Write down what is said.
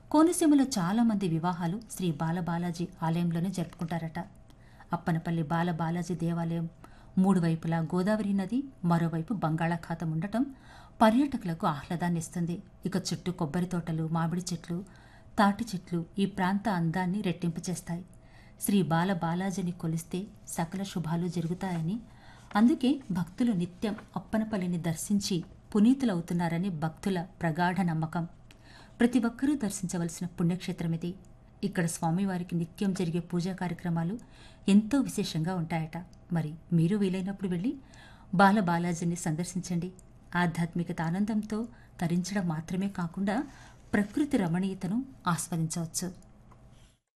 కోనసీమలో చాలామంది వివాహాలు శ్రీ బాలబాలాజీ ఆలయంలోనే జరుపుకుంటారట అప్పనపల్లి బాల బాలాజీ దేవాలయం మూడు వైపులా గోదావరి నది మరోవైపు బంగాళాఖాతం ఉండటం పర్యాటకులకు ఆహ్లాదాన్ని ఇస్తుంది ఇక చుట్టూ కొబ్బరి తోటలు మామిడి చెట్లు తాటి చెట్లు ఈ ప్రాంత అందాన్ని రెట్టింపు చేస్తాయి శ్రీ బాల బాలాజీని కొలిస్తే సకల శుభాలు జరుగుతాయని అందుకే భక్తులు నిత్యం అప్పనపల్లిని దర్శించి పునీతులవుతున్నారని భక్తుల ప్రగాఢ నమ్మకం ప్రతి ఒక్కరూ దర్శించవలసిన పుణ్యక్షేత్రం ఇది ఇక్కడ స్వామివారికి నిత్యం జరిగే పూజా కార్యక్రమాలు ఎంతో విశేషంగా ఉంటాయట మరి మీరు వీలైనప్పుడు వెళ్ళి బాల బాలాజీని సందర్శించండి ఆధ్యాత్మికత ఆనందంతో తరించడం మాత్రమే కాకుండా ప్రకృతి రమణీయతను ఆస్వాదించవచ్చు